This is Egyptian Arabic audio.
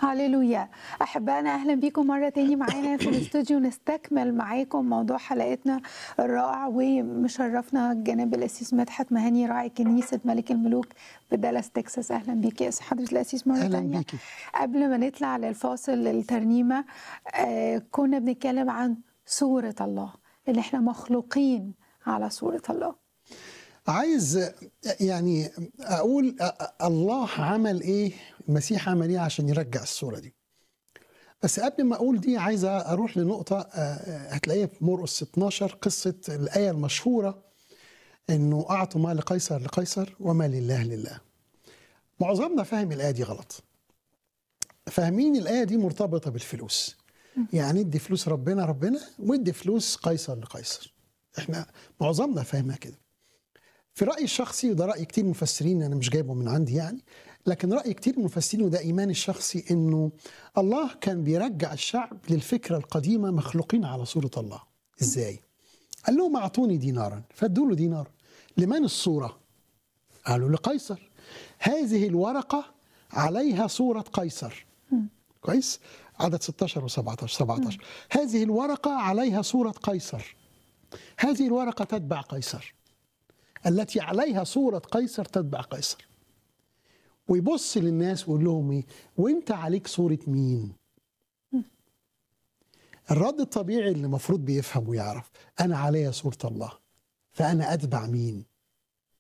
هللويا احبائنا اهلا بيكم مره تاني معانا في الاستوديو نستكمل معاكم موضوع حلقتنا الرائع ومشرفنا جناب الاسيس مدحت مهني راعي كنيسه ملك الملوك بدالاس تكساس اهلا بيك يا حضره الاسيس مره اهلا تانية بيكي قبل ما نطلع للفاصل الترنيمه آه كنا بنتكلم عن صوره الله ان احنا مخلوقين على صوره الله عايز يعني اقول الله عمل ايه المسيح عمل ايه عشان يرجع الصوره دي بس قبل ما اقول دي عايز اروح لنقطه هتلاقيها في مرقس 12 قصه الايه المشهوره انه اعطوا ما لقيصر لقيصر وما لله لله معظمنا فاهم الايه دي غلط فاهمين الايه دي مرتبطه بالفلوس يعني ادي فلوس ربنا ربنا وادي فلوس قيصر لقيصر احنا معظمنا فاهمها كده في رأيي الشخصي وده رأي كتير مفسرين أنا مش جايبه من عندي يعني لكن رأي كتير مفسرين وده إيماني الشخصي إنه الله كان بيرجع الشعب للفكرة القديمة مخلوقين على صورة الله إزاي؟ قال لهم أعطوني دينارا فادوا له دينار لمن الصورة؟ قالوا لقيصر هذه الورقة عليها صورة قيصر كويس؟ عدد 16 و17 17 هذه الورقة عليها صورة قيصر هذه الورقة تتبع قيصر التي عليها صورة قيصر تتبع قيصر ويبص للناس ويقول لهم ايه وانت عليك صورة مين الرد الطبيعي اللي المفروض بيفهم ويعرف انا عليا صورة الله فانا اتبع مين